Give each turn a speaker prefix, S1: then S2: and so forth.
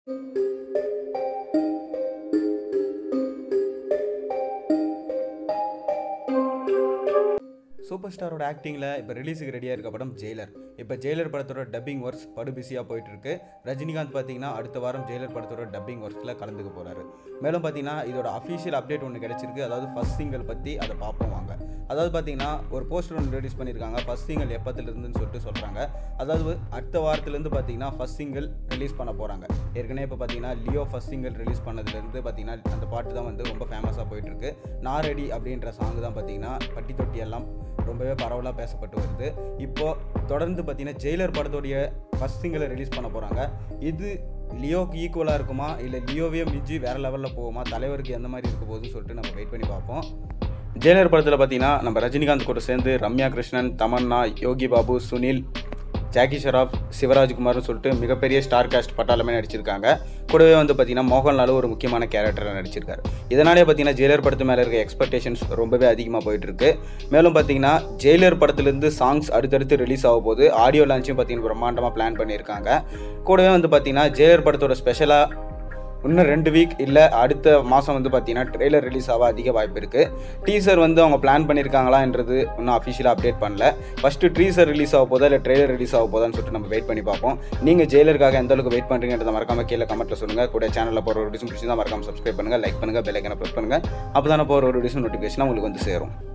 S1: super ஸ்டாரோட ஆக்டிங்கில் இப்போ ரிலீஸுக்கு ரெடியாக இருக்க படம் ஜெயிலர் இப்போ ஜெயிலர் படத்தோட டப்பிங் ஒர்க்ஸ் படு பிஸியாக போயிட்டு இருக்கு ரஜினிகாந்த் பார்த்தீங்கன்னா அடுத்த வாரம் ஜெயிலர் படத்தோட டப்பிங் ஒர்க்ஸில் கலந்துக்க போகிறாரு மேலும் பார்த்தீங்கன்னா இதோட அஃபீஷியல் அப்டேட் ஒன்று கிடைச்சிருக்கு அதாவது ஃபர்ஸ்ட் சிங்கிள் பற்றி அதை பார்ப்போம் வாங்க அதாவது பார்த்தீங்கன்னா ஒரு போஸ்டர் ஒன்று ரிலீஸ் பண்ணியிருக்காங்க ஃபர்ஸ்ட் சிங்கிள் எப்பத்துலேருந்துன்னு சொல்லிட்டு சொல்கிறாங்க அதாவது அடுத்த வாரத்துலேருந்து பார்த்தீங்கன்னா ஃபர்ஸ்ட் சிங்கிள் ரிலீஸ் பண்ண போகிறாங்க ஏற்கனவே இப்போ பார்த்தீங்கன்னா லியோ ஃபர்ஸ்ட் சிங்கிள் ரிலீஸ் பண்ணதுலேருந்து பார்த்தீங்கன்னா அந்த பாட்டு தான் வந்து ரொம்ப ஃபேமஸாக போயிட்டுருக்கு நாரடி அப்படின்ற சாங் தான் பார்த்தீங்கன்னா பட்டி தொட்டி எல்லாம் ரொம்பவே பரவலாக பேசப்பட்டு வருது இப்போது தொடர்ந்து பார்த்தீங்கன்னா ஜெயிலர் படத்தோடைய ஃபர்ஸ்ட் சிங்கிளை ரிலீஸ் பண்ண போகிறாங்க இது லியோக்கு ஈக்குவலாக இருக்குமா இல்லை லியோவே மிஞ்சி வேறு லெவலில் போகுமா தலைவருக்கு எந்த மாதிரி இருக்க போகுதுன்னு சொல்லிட்டு நம்ம வெயிட் பண்ணி பார்ப்போம் ஜெயிலர் படத்தில் பார்த்தீங்கன்னா நம்ம ரஜினிகாந்த் கூட சேர்ந்து ரம்யா கிருஷ்ணன் தமன்னா யோகி பாபு சுனில் ஜாக்கி ஷராப் சிவராஜ்குமார்னு சொல்லிட்டு மிகப்பெரிய ஸ்டார் காஸ்ட் பட்டாளமே நடிச்சிருக்காங்க கூடவே வந்து பார்த்தீங்கன்னா மோகன்லாலும் ஒரு முக்கியமான கேரக்டராக நடிச்சிருக்காரு இதனாலே பார்த்தீங்கன்னா ஜெயிலர் படத்து மேலே இருக்க எக்ஸ்பெக்டேஷன்ஸ் ரொம்பவே அதிகமாக போயிட்டு இருக்கு மேலும் பார்த்தீங்கன்னா ஜெயிலர் படத்துலேருந்து சாங்ஸ் அடுத்தடுத்து ரிலீஸ் ஆக போது ஆடியோ லான்ச்சும் பார்த்தீங்கன்னா பிரம்மாண்டமாக பிளான் பண்ணியிருக்காங்க கூடவே வந்து பார்த்தீங்கன்னா ஜெயிலர் படத்தோட ஸ்பெஷலாக இன்னும் ரெண்டு வீக் இல்லை அடுத்த மாதம் வந்து பார்த்தீங்கன்னா ட்ரெய்லர் ரிலீஸ் ஆக அதிக வாய்ப்பு இருக்குது டீசர் வந்து அவங்க பிளான் பண்ணியிருக்காங்களான்றது இன்னும் அஃபிஷியலாக அப்டேட் பண்ணல ஃபஸ்ட்டு டீசர் ரிலீஸ் ஆக போதா இல்லை ட்ரெய்லர் ரிலீஸ் ஆக போதான்னு சொல்லிட்டு நம்ம வெயிட் பண்ணி பார்ப்போம் நீங்கள் ஜெயிலருக்காக எந்த அளவுக்கு வெயிட் பண்ணுறீங்கன்றத மறக்காம கீழே கமெண்ட்டில் சொல்லுங்கள் கூட சேனலில் போகிற ஒரு டிஷன் பிடிச்சி தான் மறக்காம சப்ஸ்கிரைப் பண்ணுங்கள் லைக் பண்ணுங்கள் பெல்லைக்கனை ப்ரெஸ் பண்ணுங்கள் அப்போ தானே போகிற ஒரு டிஷன் நோட்டிஃபிகேஷன் உங்களுக்கு வந்து சேரும்